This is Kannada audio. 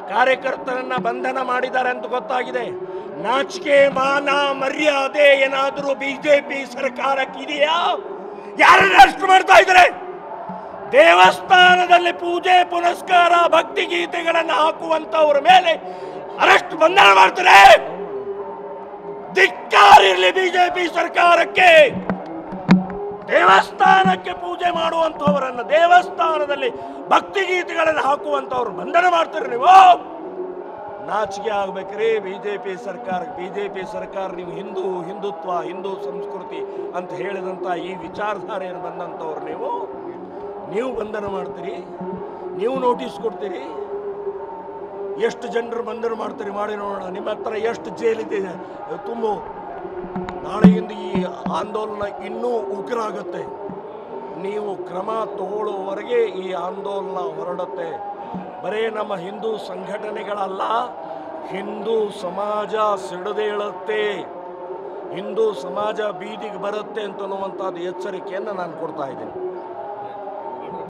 ಕಾರ್ಯಕರ್ತರನ್ನ ಬಂಧನ ಮಾಡಿದ್ದಾರೆ ಅಂತ ಗೊತ್ತಾಗಿದೆ ನಾಚಿಕೆ ಮಾನ ಮರ್ಯಾದೆ ಏನಾದರೂ ಬಿಜೆಪಿ ಸರ್ಕಾರಕ್ಕಿದೆಯಾ ಯಾರನ್ನ ಅರೆಸ್ಟ್ ಮಾಡ್ತಾ ಇದ್ದಾರೆ ದೇವಸ್ಥಾನದಲ್ಲಿ ಪೂಜೆ ಪುನಸ್ಕಾರ ಭಕ್ತಿ ಗೀತೆಗಳನ್ನು ಹಾಕುವಂತವ್ರ ಮೇಲೆ ಅರೆಸ್ಟ್ ಬಂಧನ ಮಾಡ್ತಾರೆ ಧಿಕ್ಕಾರಿರ್ಲಿ ಬಿಜೆಪಿ ಸರ್ಕಾರಕ್ಕೆ ದೇವಸ್ಥಾನಕ್ಕೆ ಪೂಜೆ ಮಾಡುವಂತವರನ್ನ ದೇವಸ್ಥಾನದಲ್ಲಿ ಭಕ್ತಿ ಗೀತೆಗಳನ್ನು ಹಾಕುವಂತವ್ರು ಬಂಧನ ಮಾಡ್ತಾರೆ ನೀವು ನಾಚಿಕೆ ಆಗ್ಬೇಕ್ರಿ ಬಿಜೆಪಿ ಸರ್ಕಾರ ಬಿಜೆಪಿ ಸರ್ಕಾರ ನೀವು ಹಿಂದೂ ಹಿಂದುತ್ವ ಹಿಂದೂ ಸಂಸ್ಕೃತಿ ಅಂತ ಹೇಳಿದಂಥ ಈ ವಿಚಾರಧಾರೆಯನ್ನು ಬಂದಂಥವ್ರು ನೀವು ನೀವು ಬಂಧನ ಮಾಡ್ತೀರಿ ನೀವು ನೋಟಿಸ್ ಕೊಡ್ತೀರಿ ಎಷ್ಟು ಜನರು ಬಂಧನ ಮಾಡ್ತೀರಿ ಮಾಡಿ ನೋಡೋಣ ನಿಮ್ಮ ಹತ್ರ ಎಷ್ಟು ಜೈಲಿದೆ ತುಂಬು ನಾಳೆಯಿಂದ ಈ ಆಂದೋಲನ ಇನ್ನೂ ಉಗ್ರಾಗುತ್ತೆ ನೀವು ಕ್ರಮ ತಗೊಳ್ಳುವವರೆಗೆ ಈ ಆಂದೋಲನ ಹೊರಡುತ್ತೆ ಬರೇ ನಮ್ಮ ಹಿಂದೂ ಸಂಘಟನೆಗಳಲ್ಲ ಹಿಂದೂ ಸಮಾಜ ಸಿಡಿದೇಳುತ್ತೆ ಹಿಂದೂ ಸಮಾಜ ಬೀದಿಗೆ ಬರುತ್ತೆ ಅಂತನ್ನುವಂಥದ್ದು ಎಚ್ಚರಿಕೆಯನ್ನು ನಾನು ಕೊಡ್ತಾ ಇದ್ದೀನಿ